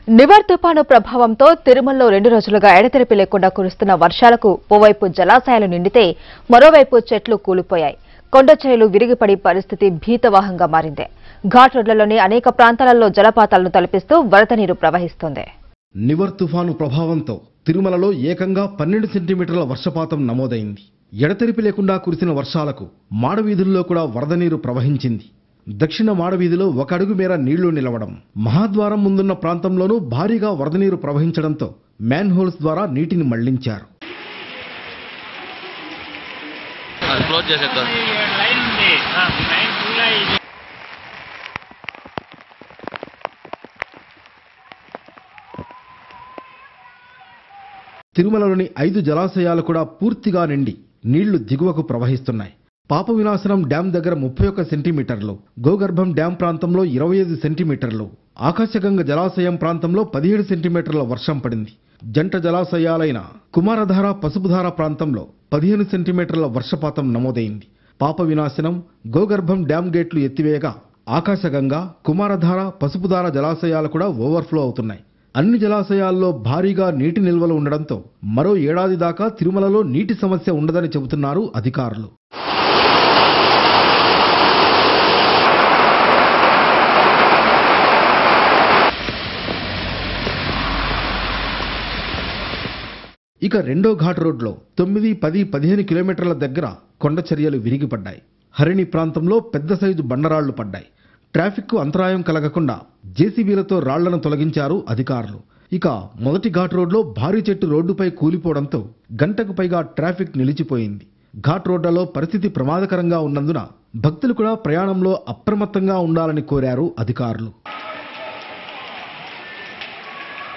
నివర్ తుపాను ప్రభావంతో తిరుమలలో రెండు రోజులుగా ఎడతెరిపి లేకుండా కురుస్తున్న వర్షాలకు ఓవైపు జలాశయాలు నిండితే మరోవైపు చెట్లు కూలిపోయాయి కొండచర్యలు విరిగిపడి పరిస్థితి భీతవాహంగా మారింది ఘాట్ రోడ్లలోని అనేక ప్రాంతాలలో జలపాతాలను తలపిస్తూ వరద నీరు ప్రవహిస్తోంది నివర్ తుఫాను ప్రభావంతో తిరుమలలో ఏకంగా పన్నెండు సెంటీమీటర్ల వర్షపాతం నమోదైంది ఎడతెరిపి లేకుండా కురిసిన వర్షాలకు మాడవీధుల్లో కూడా వరద నీరు ప్రవహించింది దక్షిణ మాడవీధిలో ఒక అడుగు మేర నీళ్లు నిలవడం మహాద్వారం ముందున్న ప్రాంతంలోనూ భారీగా వరద నీరు ప్రవహించడంతో మ్యాన్ హోల్స్ ద్వారా నీటిని మళ్లించారు అది క్లోజ్ చేసేద్దాం లైన్ ఉంది ఆ, లైన్ ఫుల్ అయింది తిరుమలలోని ఐదు జలాశయాలు కూడా పూర్తిగా నిండి నీళ్లు దిగువకు ప్రవహిస్తున్నాయి పాప వినాశనం డ్యాం దగ్గర ముప్పై ఒక్క సెంటీమీటర్లు గోగర్భం డ్యాం ప్రాంతంలో ఇరవై ఐదు సెంటీమీటర్లు ఆకాశగంగ జలాశయం ప్రాంతంలో పదిహేడు సెంటీమీటర్ల వర్షం పడింది జంట జలాశయాలైన కుమారధార పసుపుధార ప్రాంతంలో పదిహేను సెంటీమీటర్ల వర్షపాతం నమోదైంది పాప వినాశనం గోగర్భం డ్యాం గేట్లు ఎత్తివేయగా ఆకాశగంగ కుమారధార పసుపుధార జలాశయాలు కూడా ఓవర్ఫ్లో అవుతున్నాయి అన్ని జలాశయాల్లో భారీగా నీటి నిల్వలు ఉండడంతో మరో ఏడాది దాకా తిరుమలలో నీటి సమస్య ఉండదని చెబుతున్నారు అధికారులు ఇక రెండో ఘాట్ రోడ్లో తొమ్మిది పది పదిహేను కిలోమీటర్ల దగ్గర కొండ చర్యలు విరిగిపడ్డాయి హరిణి ప్రాంతంలో పెద్ద సైజు బండరాళ్లు పడ్డాయి ట్రాఫిక్కు అంతరాయం కలగకుండా జేసీబీలతో రాళ్లను తొలగించారు అధికారులు ఇక మొదటి ఘాట్ రోడ్లో భారీ చెట్టు రోడ్డుపై కూలిపోవడంతో గంటకు పైగా ట్రాఫిక్ నిలిచిపోయింది ఘాట్ రోడ్లలో పరిస్థితి ప్రమాదకరంగా ఉన్నందున భక్తులు కూడా ప్రయాణంలో అప్రమత్తంగా ఉండాలని కోరారు అధికారులు